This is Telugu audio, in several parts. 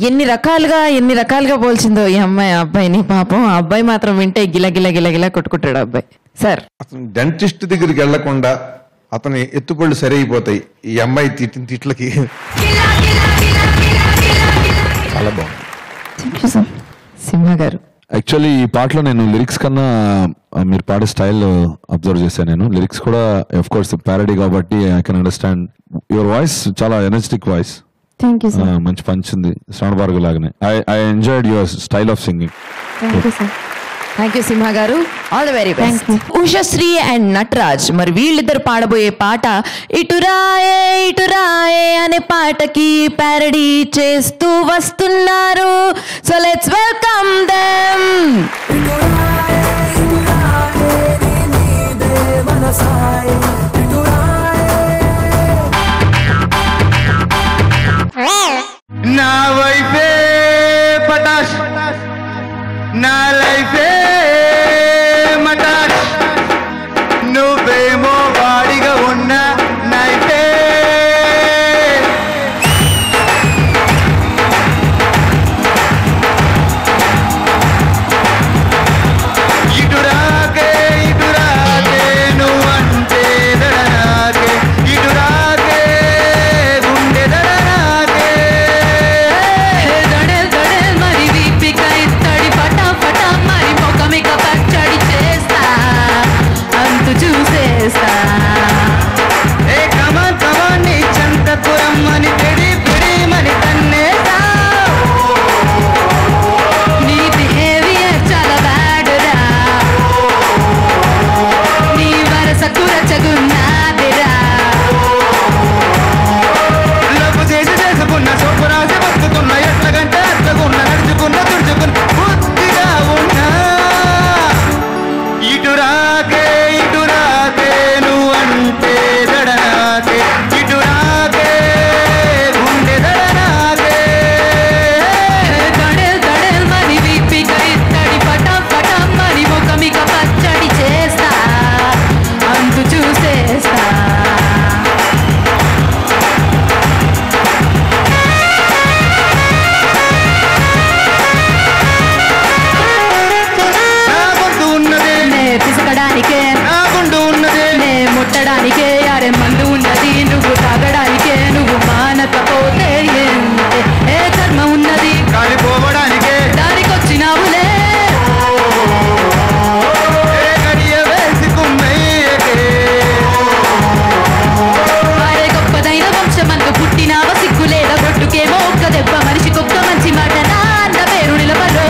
ఎన్ని రకాలుగా ఎన్ని రకాలుగా పోల్చిందో ఈ అమ్మాయి ఆ అబ్బాయిని పాపం ఆ అబ్బాయి మాత్రం వింటే గిల గిల గిల గిల కొట్టుకుంటాడు ఆ అబ్బాయి సార్ అతను డెంటిస్ట్ దగ్గరికి వెళ్లకుండా అతని ఎత్తుపళ్ళు సరైపోతాయి ఈ అమ్మాయి తిట్టిన తిట్లకి చాలా బాగుంది సింహ గారు యాక్చువల్లీ ఈ పాటలో నేను లిరిక్స్ కన్నా ఆ, మీరు పాడే స్టైల్ అబ్జర్వ్ చేశాను నేను లిరిక్స్ కూడా ఆఫ్ కోర్స్ ప్యారడీ కాబట్టి I can understand your voice చాలా energetic voice thank you sir మంచి పంచ్ ఉంది శ్రవణ భార్గవ్ లాగానే I I enjoyed your style of singing thank you sir thank you Simha garu all the very best Ushasri and Nataraj మరి వీళ్ళిద్దరు పాడబోయే పాట ఇటురాయే ఇటురాయే అనే పాటకి ప్యారడీ చేస్తూ వస్తున్నారు సో లెట్స్ వెల్కమ్ దెమ్ నా వైఫే పటాష్ నా లైఫే మటాష్ నువ్వేమో వాడిగా ఉన్న నైఫే ఇటురాకే ఇటురాకే నువ్వంటే దడనాకే ఇటురాకే గుండె దడనాకే దడెల్ దడెల్ మరి వీపిక ఇత్తడి పటా పటా మరి మొఖమిక పచ్చడి చేస్తా అంతు చూసేస్తా ఏ కమాన్ కమాన్ నీ చంతకు రమ్మని పిడి పిడి మని తన్నేసా నీ బిహేవియర్ చాలా బ్యాడ్ రా నీ వరస కురచగున్నాదిరా లవ్వు చేసి చేసుకున్న సోపు రాసి బతుకుతున్న ఎట్లగంటే అట్లగున్న నడుచుకున్న తుడుచుకున్న బుద్ధిగా ఉన్నా ఇటురాకే ఇటురాకే నువ్వంటే దడనాకే ఇటురాకే గుండె దడనాకే దడెల్ దడెల్ మరి వీపిక ఇత్తడి పటా పటా మరి మొఖమిక పచ్చడి చేస్తా అంతు చూసేస్తా నా గొంతు ఉన్నదే నే పిసకడానికే నా గుండు ఉన్నదే నే ముట్టడానికే అరే మందు ఉన్నది నువ్వు తాగడానికే నువ్వు మానకపోతే ఏంటే ఏ కర్మ ఉన్నది కాలిపోవడానికే దానికొచ్చినావులే ఏ గడియ వేసుకున్నయ్యకే అరే గొప్పదైన వంశమందు పుట్టినావ సిగ్గులేద బొట్టుకేమో ఒక్క దెబ్బ మనిషికొక్క మంచి మాట నాన్న పేరు నిలబడో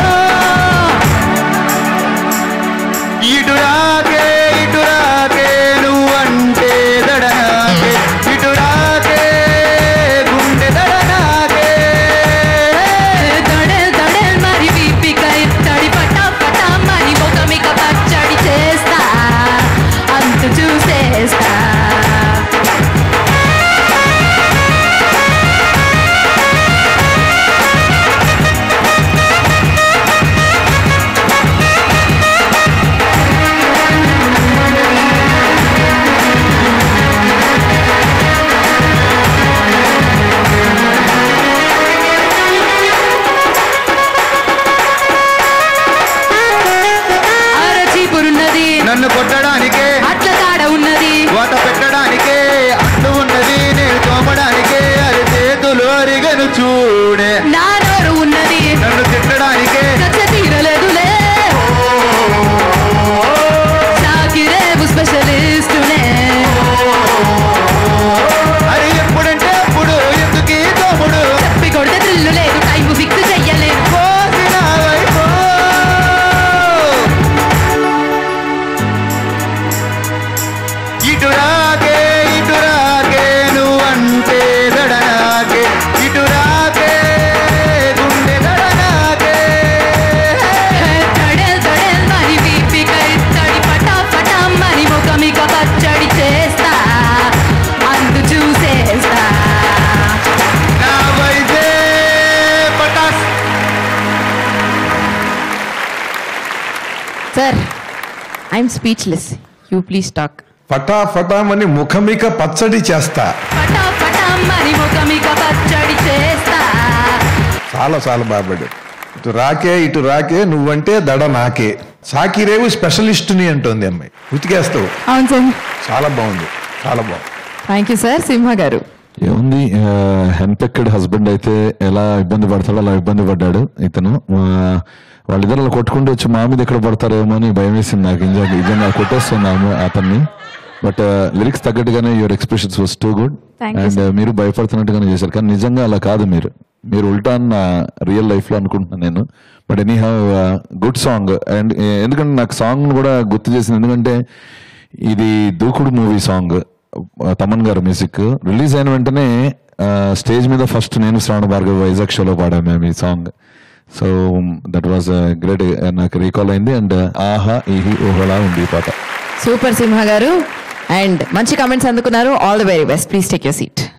ఇటురాకే ఇటురాకే నువ్వంటే దడనాకే ఇటురాకే గుండె దడనాకే దడెల్ దడెల్ మరి వీపిక ఇత్తడి పటా పటా మరి మొఖమిక పచ్చడి చేస్తా అంతు చూసేస్తా అరచీపురున్నది నన్ను కొట్టడానికే అట్ల తాడ ఉన్నది వాత పెట్టడానికే అంటు ఉన్నది నేను తోమడానికే అది చేతులు అరిగను చూడే నా నోరు ఉన్నది నన్ను తిట్టడానికే కచ్చ తీరలేదులే షాకిరేవు స్పెషలిస్టునే అది ఎప్పుడంటే అప్పుడు ఎందుకీ తోముడు చెప్పి కొడితే త్రిల్లు లేదు టైం ఫిక్స్ చెయ్యలేదు కోసిన వైపు ఇటురాకే ఇటురాకే నువ్వంటే దడనాకే ఇటురాకే గుండె దడనాకే తడెల్ తడెల్ మరి వీపిక ఇత్తడి పటా పటా మరి ముఖమిక పచ్చడి చేస్తా అందు చూసేస్తా నా వైఫే పటాస్ sir I'm speechless you please talk ఫటా ఫటామని ముఖమిక పచ్చడి చేస్తా పటా పటా మరి ముఖమిక పచ్చడి చేస్తా చాలా చాలా బాగా పాడారు ఇటు రాకే ఇటు రాకే నువ్వంటే దడ నాకే సాకిరేవు స్పెషలిస్టుని అంటోంది అమ్మాయి ఉతికేస్తావు అవును సార్ చాలా బాగుంది చాలా బాగుంది థ్యాంక్ యూ సార్ సింహ గారు ఏముంది హెన్పెక్డ్ హస్బెండ్ అయితే ఎలా ఇబ్బంది పడతాడో అలా ఇబ్బంది పడ్డాడు ఇతను ఆ, వాళ్ళిద్దరు అలా కొట్టుకుంటూ వచ్చి మా మీద ఎక్కడ పడతారేమో అని భయం వేసింది నాకు నిజంగా నిజంగా కొట్టేస్తున్నాము అతన్ని బట్ లిరిక్స్ తగ్గట్టుగానే your expressions was too good Thank you, and మీరు భయపడుతున్నట్టుగానే చేశారు కానీ నిజంగా అలా కాదు మీరు మీరు ఉల్టా నా రియల్ లైఫ్ లో అనుకుంటున్నాను నేను but any have good song and ఎందుకంటే నాకు సాంగ్ కూడా గుర్తు చేసింది ఎందుకంటే ఇది దూకుడు మూవీ సాంగ్ తమన్ గారు మ్యూజిక్ రిలీజ్ అయిన వెంటనే స్టేజ్ మీద ఫస్ట్ నేను శ్రావణ భార్గవ్ వైజాగ్ షోలో పాడాము మేము ఈ song so that was great నాకు రీకాల్ అయింది అండ్ ఆహా ఇహి ఓహలా ఉంది ఈ పాట సూపర్ సింహ గారు అండ్ మంచి కామెంట్స్ అందుకున్నారు all the very best please take your seat